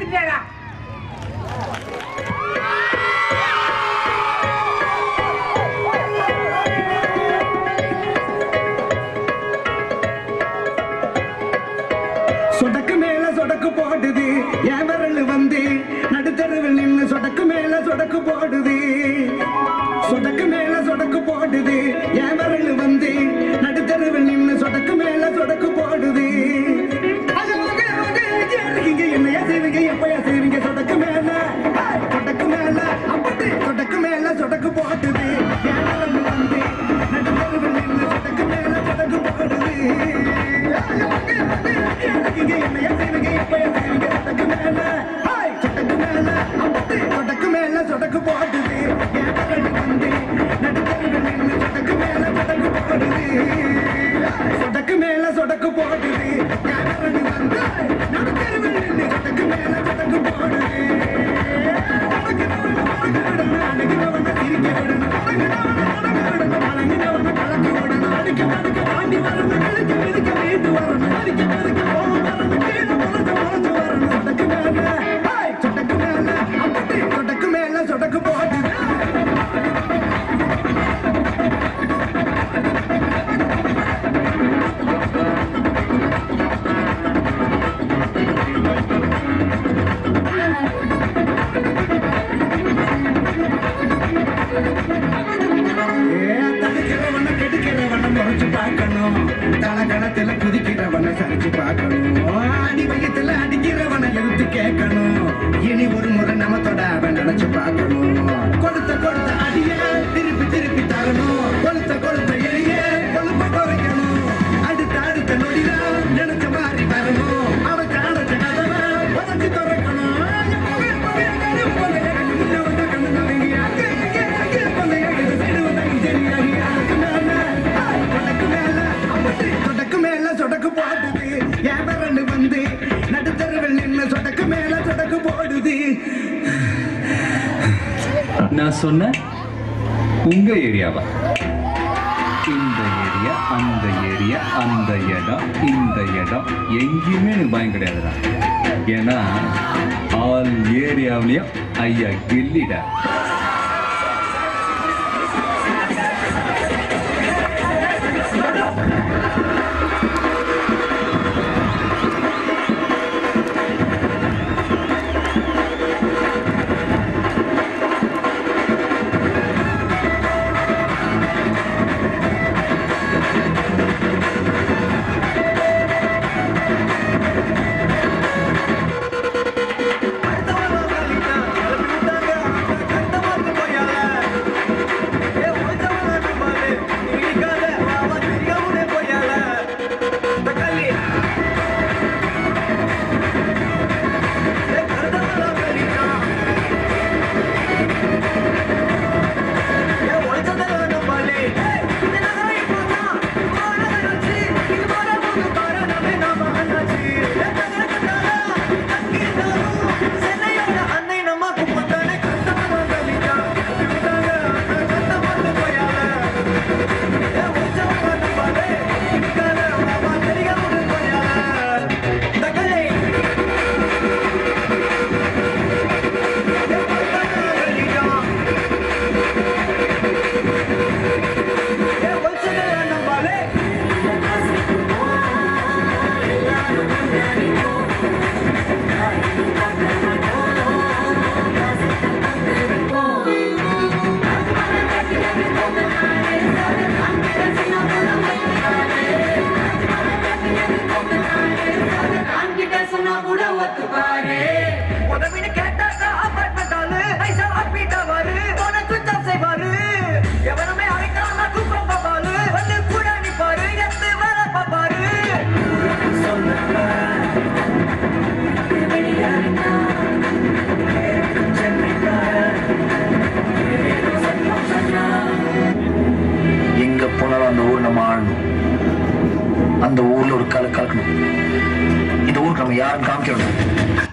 ஏத்துட்டேடா சொடக்கு மேல சொடக்கு போடுது என் விரல் வந்து நடுத்தருவில் நின்னு சொடக்கு மேல சொடக்கு போடுது சொடக்கு மேல சொடக்கு போடுது என் விரல் வந்து நடுத்தருவில் நின்னு சொடக்கு மேல சொடக்கு போடுது அது உங்க, உங்க, இங்க இருக்கீங்க, என்னையா செய்வீங்க எப்பயா செய்வீங்க சொடக்கு மேல ஏய், சொடக்கு மேல அப்படி சொடக்கு மேல சொடக்கு போடுது என் விரல் வந்து நடுத்தருவில் நின்னு சொடக்கு மேல சொடக்கு போடுது இங்க என்னைய செய்வீங்க எப்ப செய்வீங்க சொடக்கு மேல ஹாய் சொடக்கு மேல அப்படி சொடக்கு மேல சொடக்கு போடுது என் கரண்ட் வந்து நடுத்தருவில் நின்னு சொடக்கு மேல சொடக்கு போடுது சொடக்கு மேல சொடக்கு போடுது என் கரண்ட் வந்து நடுத்தருவில் நின்னு சொடக்கு மேல சொடக்கு போடுது அணுகிறவன சிரிக்க விடணும் வணங்கினவன கலக்க விடணும் அடிக்க அடிக்க தாண்டி வரணும் கிழக்க மிதிக்க வீட்டு வரணும் அடிக்க அடிக்க போக வரணும் கீழே முளைச்சு முளைச்சு வரணும் சொடக்கு மேல ஹாய் சொடக்கு மேல அப்படி சொடக்கு மேல சொடக்கு போடுது ஏ, தடுக்கிறவன கெடுக்கிறவன முறைச்சு பார்க்கணும் தலகணத்துல குதிக்கிறவன சரிச்சு பார்க்கணும் அடி வயத்துல அடிக்கிறவன எடுத்து கேட்கணும் இனி ஒரு முறை நம்ம தொட அவன் நினைச்சு பார்க்கணும் கொடுத்த கொடுத்த அடிய திருப்பி திருப்பி தரணும் கொளுத்த கொளுத்த எரிய கொழுப்ப குறைக்கணும் அடுத்த அடுத்த நொடிதான் நினைச்ச மாதிரி வரணும் அவன் காலத்து கதவை உதச்சி திறக்கணும் எப்பவே எப்பவே கரு போல எனக்கு முன்ன வந்த கண்ணு நவங்கி அங்கே இங்கே அங்கே போல எனக்கு சைடு வந்த இன்ஜினியரிங் அதுக்கு மேல ஹாய், சொடக்கு மேல அப்படி சொடக்கு மேல சொடக்கு போடுது என் விரண்டு வந்து நடுத்தருவில் நின்று சொடக்கு மேல சொடக்கு போடுது நான் சொன்னேன் உங்க ஏரியாவா இந்த ஏரியா அந்த ஏரியா அந்த இடம் இந்த இடம் எங்கேயுமே எனக்கு பயம் கிடையாதுடா ஏன்னா ஆல் ஏரியாவிலையும் ஐயா கில்லிடா சொன்னா கூட ஒத்துப்பாரு உதவின்னு கேட்டாக்கா அப்பார்ட்மெண்ட் ஆளு ஐசா அப்பீட்டா வாரு போன சுவிட்ச் ஆஃப் செய்வாரு எவனுமே அழைக்காம கூப்பிட பாப்பாரு வந்து கூட நிப்பாரு எத்து வேலை பாப்பாரு எங்க போனாலும் அந்த ஊர் நம்ம ஆளணும் அந்த ஊர்ல ஒரு கால கலக்கணும் இந்த ஊருக்கு நம்ம யாரும் காமிக்க வேண்டாம்